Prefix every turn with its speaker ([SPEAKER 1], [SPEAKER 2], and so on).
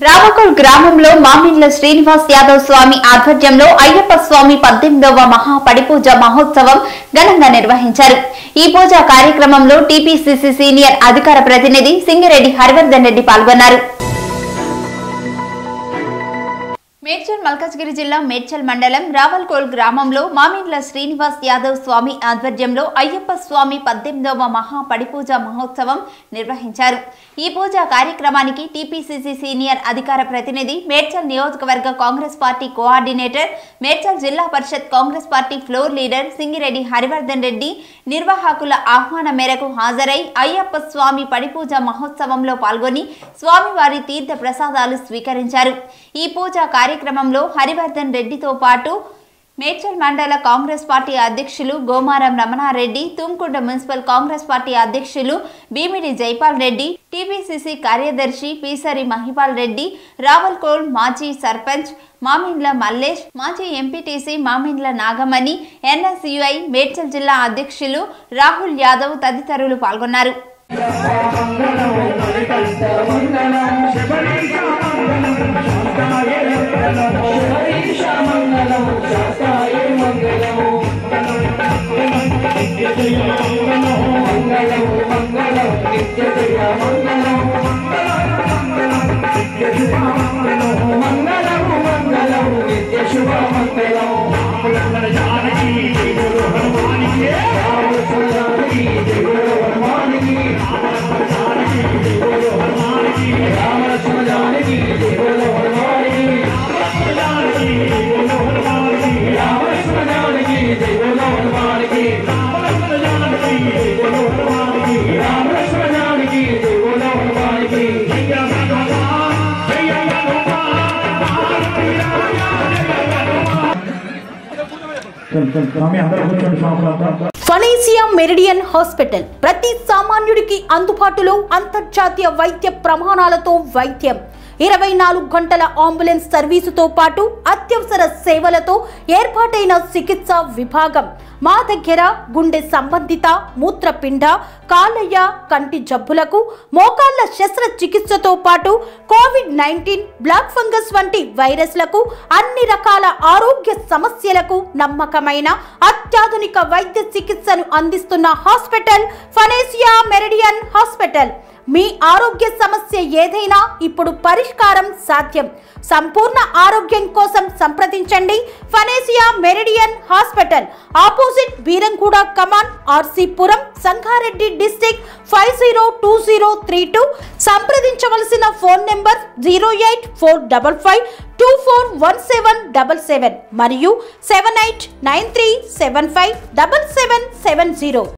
[SPEAKER 1] రామకోల్ గ్రామంలో మామిండ్ల శ్రీనివాస్ యాదవ్ స్వామి ఆధ్వర్యంలో అయ్యప్ప స్వామి పద్దెనిమిదవ మహా పడిపూజ మహోత్సవం ఘనంగా నిర్వహించారు ఈ పూజా కార్యక్రమంలో టీపీసీసీ సీనియర్ అధికార ప్రతినిధి సింగిరెడ్డి హరివర్ధన్ రెడ్డి పాల్గొన్నారు మేడ్చల్ మల్కాజ్గిరి జిల్లా మేడ్చల్ మండలం రావల్కోల్ గ్రామంలో మామిండ్ల శ్రీనివాస్ యాదవ్ స్వామి ఆధ్వర్యంలో అయ్యప్ప స్వామి పద్దెనిమిదవ మహా పడిపూజ మహోత్సవం నిర్వహించారు ఈ పూజా కార్యక్రమానికి టీపీసీసీ సీనియర్ అధికార ప్రతినిధి మేడ్చల్ నియోజకవర్గ Congress party coordinator Medchal Zilla Parishad Congress party floor leader Singireddy Harivardhan Reddy నిర్వాహకుల ఆహ్వానం మేరకు హాజరై అయ్యప్ప స్వామి పడిపూజ మహోత్సవంలో పాల్గొని స్వామివారి తీర్థ ప్రసాదాలు స్వీకరించారు ఈ పూజా కార్యక్రమంలో హరివర్ధన్ రెడ్డితో పాటు మేడ్చల్ మండల కాంగ్రెస్ పార్టీ అధ్యక్షులు Gomaram Ramana Reddy Tumkunta municipal Congress party అధ్యక్షులు భీమిడి జైపాల్ రెడ్డి టీపీసీసీ కార్యదర్శి పీసరి మహిపాల్ రెడ్డి రావల్కోల్ మాజీ సర్పంచ్ మామిండ్ల మల్లేష్ మాజీ ఎంపీటీసీ మామిండ్ల నాగమణి ఎన్ఎస్యుఐ మేడ్చల్ జిల్లా అధ్యక్షులు రాహుల్ యాదవ్ తదితరులు పాల్గొన్నారు
[SPEAKER 2] స్వామి అందరూ కూర్చోండి స్వామి
[SPEAKER 3] ఫనేసియా మెరిడియన్ హాస్పిటల్ ప్రతి సామాన్యుడికి అందుబాటులో అంతర్జాతీయ వైద్య ప్రమాణాలతో వైద్యం ఇరవై నాలుగు గంటల అంబులెన్స్ సర్వీసుతో పాటు అత్యవసర సేవలతో ఏర్పాటైన చికిత్స విభాగం మా దగ్గర గుండె సంబంధిత మూత్రపిండ కాలయ్య కంటి జబ్బులకు మోకాళ్ల శస్త్రచికిత్సతో పాటు కోవిడ్ నైన్టీన్ బ్లాక్ ఫంగస్ వంటి వైరస్లకు అన్ని రకాల ఆరోగ్య సమస్యలకు నమ్మకమైన అత్యాధునిక వైద్య చికిత్సను అందిస్తున్న హాస్పిటల్ ఫనేసియా మెరిడియన్ హాస్పిటల్ మీ ఆరోగ్య సమస్య ఏదైనా ఇప్పుడు పరిష్కారం సాధ్యం సంపూర్ణ ఆరోగ్యం కోసం సంప్రదించండి Panacea meridian hospital opposite Beeramguda Kaman RC Puram Sangareddy district five zero two zero three two సంప్రదించవలసిన phone number zero eight four double five two four one seven double seven మరియు seven eight nine three seven five double seven seven zero